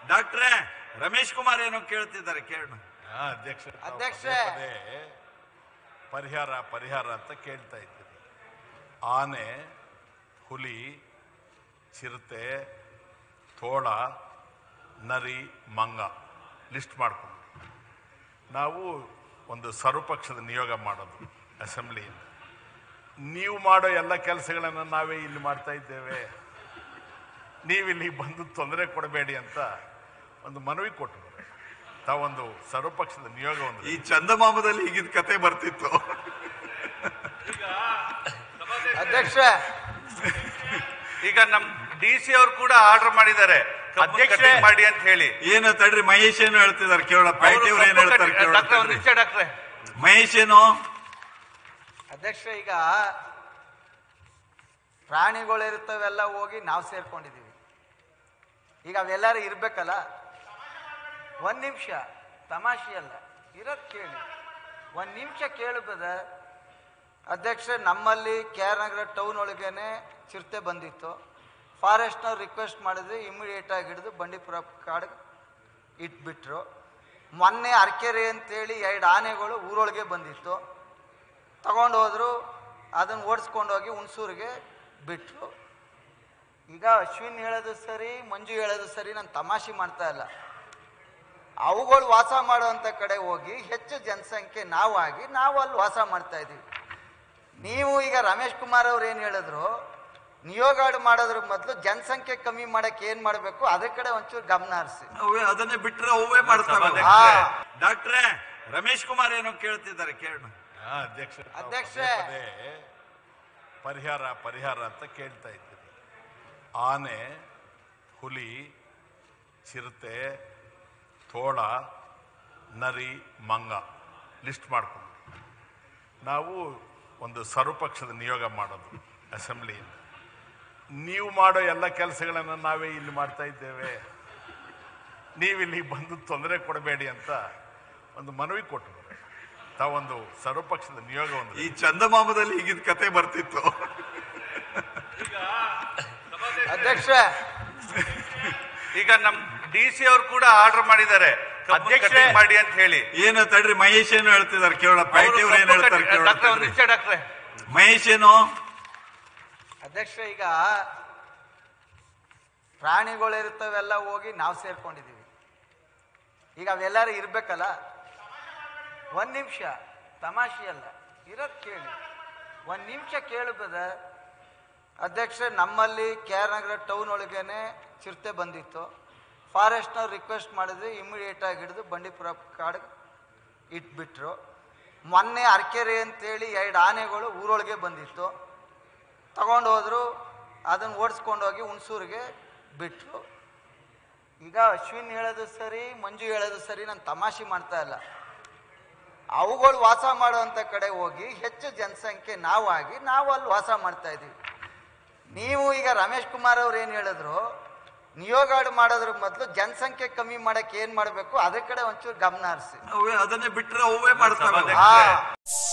ಡಾಕ್ಟ್ರೇ ರಮೇಶ್ ಕುಮಾರ್ ಏನೋ ಕೇಳ್ತಿದ್ದಾರೆ ಕೇಳೋಣ ಆ, ಅಧ್ಯಕ್ಷ ತಾವು ಅಧ್ಯಕ್ಷೆ. ಪದೇ ಪದೇ ಪರಿಹಾರ ಪರಿಹಾರ ಅಂತ ಕೇಳ್ತಾ ಇದ್ದೀರಿ ಆನೆ ಹುಲಿ ಚಿರತೆ ತೋಳ ನರಿ ಮಂಗ ಲಿಸ್ಟ್ ಮಾಡ್ಕೊಂಡು ನಾವು ಒಂದು ಸರ್ವಪಕ್ಷದ ನಿಯೋಗ ಮಾಡೋದು ಅಸೆಂಬ್ಲಿಯಿಂದ ನೀವು ಮಾಡೋ ಎಲ್ಲ ಕೆಲಸಗಳನ್ನು ನಾವೇ ಇಲ್ಲಿ ಮಾಡ್ತಾ ಇದ್ದೇವೆ ನೀವಿಲ್ಲಿ ಬಂದು ತೊಂದರೆ ಕೊಡಬೇಡಿ ಅಂತ ಒಂದು ಮನವಿ ಕೊಟ್ಟರು ತಾವೊಂದು ಸರ್ವಪಕ್ಷದ ನಿಯೋಗ ಒಂದು ಈ ಚಂದಮಾಮದಲ್ಲಿ ಈಗಿನ ಕತೆ ಬರ್ತಿತ್ತು ಅಧ್ಯಕ್ಷ ಈಗ ನಮ್ ಡಿ ಸಿ ಅವರು ಕೂಡ ಆರ್ಡರ್ ಮಾಡಿದ್ದಾರೆ ಕಬ್ಬು ಅಧ್ಯಕ್ಷರೇ. ಕಟಿಂಗ್ ಮಾಡಿ ಅಂತ ಹೇಳಿ ಏನೋ ತಡ್ರಿ ಮಹೇಶ್ ಏನೋ ಹೇಳ್ತಿದ್ದಾರೆ ಕೇಳೋಣ ಪ್ಯಾಟಿ ಅವ್ರು ಏನ್ ಹೇಳ್ತಾರೆ ಕೇಳೋಣ ಡಾಕ್ಟರ್ ಒಂದ್ ತಡ್ರಿ. ನಿಮಿಷ ಡಾಕ್ಟ್ರೆ ಮಹೇಶ್ ಏನೋ ಅಧ್ಯಕ್ಷ ಈಗ ಪ್ರಾಣಿಗಳಿರ್ತವೆಲ್ಲ ಹೋಗಿ ನಾವು ಸೇರ್ಕೊಂಡಿದ್ದೀವಿ ಈಗ ಅವೆಲ್ಲರೂ ಇರ್ಬೇಕಲ್ಲ ಒಂದ್ ನಿಮಿಷ ತಮಾಷೆ ಅಲ್ಲ ಇರೋದ್ ಕೇಳಿ ಒಂದ್ ನಿಮಿಷ ಕೇಳಬದ ಅಧ್ಯಕ್ಷ ನಮ್ಮಲ್ಲಿ ಕೆ ಆರ್ ನಗರ ಟೌನ್ ಒಳಗೇನೆ ಚಿರತೆ ಬಂದಿತ್ತು ಫಾರೆಸ್ಟ್ನವ್ರು ರಿಕ್ವೆಸ್ಟ್ ಮಾಡಿದ್ರೆ ಇಮಿಡಿಯೇಟ್ ಆಗಿ ಹಿಡಿದು ಬಂಡೀಪುರ ಕಾಡಿಗೆ ಇಟ್ಬಿಟ್ರು ಮೊನ್ನೆ ಅರ್ಕೆರೆ ಅಂತೇಳಿ ಎರಡು ಆನೆಗಳು ಊರೊಳಗೆ ಬಂದಿತ್ತು ತಗೊಂಡು ಹೋದ್ರು ಅದನ್ನು ಓಡಿಸ್ಕೊಂಡು ಹೋಗಿ ಹುಣಸೂರಿಗೆ ಬಿಟ್ರು ಈಗ ಅಶ್ವಿನ್ ಹೇಳೋದು ಸರಿ ಮಂಜು ಹೇಳೋದು ಸರಿ ನಾನು ತಮಾಷೆ ಮಾಡ್ತಾ ಇಲ್ಲ ಅವುಗಳು ವಾಸ ಮಾಡುವಂಥ ಕಡೆ ಹೋಗಿ ಹೆಚ್ಚು ಜನಸಂಖ್ಯೆ ನಾವು ಆಗಿ ನಾವು ಅಲ್ಲಿ ವಾಸ ಮಾಡ್ತಾ ಇದ್ದೀವಿ ನೀವು ಈಗ ರಮೇಶ್ ಕುಮಾರ್ ಅವ್ರು ಏನು ಹೇಳಿದ್ರು ನಿಯೋಗಾಡು ಮಾಡೋದ್ರ ಮೊದಲು ಜನಸಂಖ್ಯೆ ಕಮ್ಮಿ ಮಾಡಕ್ಕೆ ಏನು ಮಾಡಬೇಕು ಅದ್ರ ಕಡೆ ಒಂಚೂರು ಗಮನ ಹರಿಸಿ ಅವೇ ಅದನ್ನೇ ಬಿಟ್ರೆ ಅವೇ ಮಾಡ್ತಾವೆ ಹಾ. ಡಾಕ್ಟ್ರೇ ರಮೇಶ್ ಕುಮಾರ್ ಏನೋ ಕೇಳ್ತಿದ್ದಾರೆ ಕೇಳೋಣ ಆ, ಅಧ್ಯಕ್ಷ ತಾವು ಅಧ್ಯಕ್ಷ. ಪದೇ ಪದೇ ಪರಿಹಾರ ಪರಿಹಾರ ಅಂತ ಕೇಳ್ತಾ ಇದ್ದೀರಿ ಆನೆ ಹುಲಿ ಚಿರತೆ ತೋಳ ನರಿ ಮಂಗ ಲಿಸ್ಟ್ ಮಾಡ್ಕೊಂಡು ನಾವು ಒಂದು ಸರ್ವಪಕ್ಷದ ನಿಯೋಗ ಮಾಡೋದು ಅಸೆಂಬ್ಲಿಯಿಂದ ನೀವು ಮಾಡೋ ಎಲ್ಲ ಕೆಲಸಗಳನ್ನು ನಾವೇ ಇಲ್ಲಿ ಮಾಡ್ತಾ ಇದ್ದೇವೆ ನೀವಿಲ್ಲಿ ಬಂದು ತೊಂದರೆ ಕೊಡಬೇಡಿ ಅಂತ ಒಂದು ಮನವಿ ಕೊಟ್ಟರು ತಾವೊಂದು ಸರ್ವಪಕ್ಷದ ನಿಯೋಗ ಒಂದು ಈ ಚಂದಮಾಮದಲ್ಲಿ ಈಗಿನ ಕತೆ ಬರ್ತಿತ್ತು ಅಧ್ಯಕ್ಷ ಈಗ ನಮ್ ಡಿ ಸಿ ಅವರು ಕೂಡ ಆರ್ಡರ್ ಮಾಡಿದ್ದಾರೆ ಕಬ್ಬು ಅಧ್ಯಕ್ಷರೇ. ಕಟಿಂಗ್ ಮಾಡಿ ಅಂತ ಹೇಳಿ ಏನೋ ತಡ್ರಿ ಮಹೇಶ್ ಏನೋ ಹೇಳ್ತಿದ್ದಾರೆ ಕೇಳೋಣ ಪ್ಯಾಟಿ ಅವ್ರು ಏನ್ ಹೇಳ್ತಾರೆ ಕೇಳೋಣ ಡಾಕ್ಟರ್ ಒಂದ್ ತಡ್ರಿ. ನಿಮಿಷ ಡಾಕ್ಟ್ರೆ ಮಹೇಶ್ ಏನೋ ಅಧ್ಯಕ್ಷ ಈಗ ಪ್ರಾಣಿಗಳಿರ್ತವೆಲ್ಲ ಹೋಗಿ ನಾವು ಸೇರ್ಕೊಂಡಿದ್ದೀವಿ ಈಗ ಅವೆಲ್ಲರೂ ಇರ್ಬೇಕಲ್ಲ ಒಂದ್ ನಿಮಿಷ ತಮಾಷೆ ಅಲ್ಲ ಇರೋದ್ ಕೇಳಿ ಒಂದ್ ನಿಮಿಷ ಕೇಳಬದ ಅಧ್ಯಕ್ಷ ನಮ್ಮಲ್ಲಿ ಕೆ ಆರ್ ನಗರ ಟೌನ್ ಒಳಗೇನೆ ಚಿರತೆ ಬಂದಿತ್ತು ಫಾರೆಸ್ಟ್ನವ್ರು ರಿಕ್ವೆಸ್ಟ್ ಮಾಡಿದ್ರೆ ಇಮಿಡಿಯೇಟ್ ಆಗಿ ಹಿಡಿದು ಬಂಡೀಪುರ ಕಾಡಿಗೆ ಇಟ್ಬಿಟ್ರು ಮೊನ್ನೆ ಅರ್ಕೆರೆ ಅಂತೇಳಿ ಎರಡು ಆನೆಗಳು ಊರೊಳಗೆ ಬಂದಿತ್ತು ತಗೊಂಡು ಹೋದ್ರು ಅದನ್ನು ಓಡಿಸ್ಕೊಂಡು ಹೋಗಿ ಹುಣಸೂರಿಗೆ ಬಿಟ್ರು ಈಗ ಅಶ್ವಿನ್ ಹೇಳೋದು ಸರಿ ಮಂಜು ಹೇಳೋದು ಸರಿ ನಾನು ತಮಾಷೆ ಮಾಡ್ತಾ ಇಲ್ಲ ಅವುಗಳು ವಾಸ ಮಾಡುವಂಥ ಕಡೆ ಹೋಗಿ ಹೆಚ್ಚು ಜನಸಂಖ್ಯೆ ನಾವು ಆಗಿ ನಾವು ಅಲ್ಲಿ ವಾಸ ಮಾಡ್ತಾ ಇದ್ದೀವಿ ನೀವು ಈಗ ರಮೇಶ್ ಕುಮಾರ್ ಅವ್ರು ಏನು ಹೇಳಿದ್ರು ನಿಯೋಗಾಡು ಮಾಡೋದ್ರ ಮೊದಲು ಜನಸಂಖ್ಯೆ ಕಮ್ಮಿ ಮಾಡಕ್ಕೆ ಏನು ಮಾಡಬೇಕು ಅದ್ರ ಕಡೆ ಒಂಚೂರು ಗಮನ ಹರಿಸಿ ಅವೇ ಅದನ್ನೇ ಬಿಟ್ರೆ ಅವೇ ಮಾಡ್ತಾವೆ ಹಾ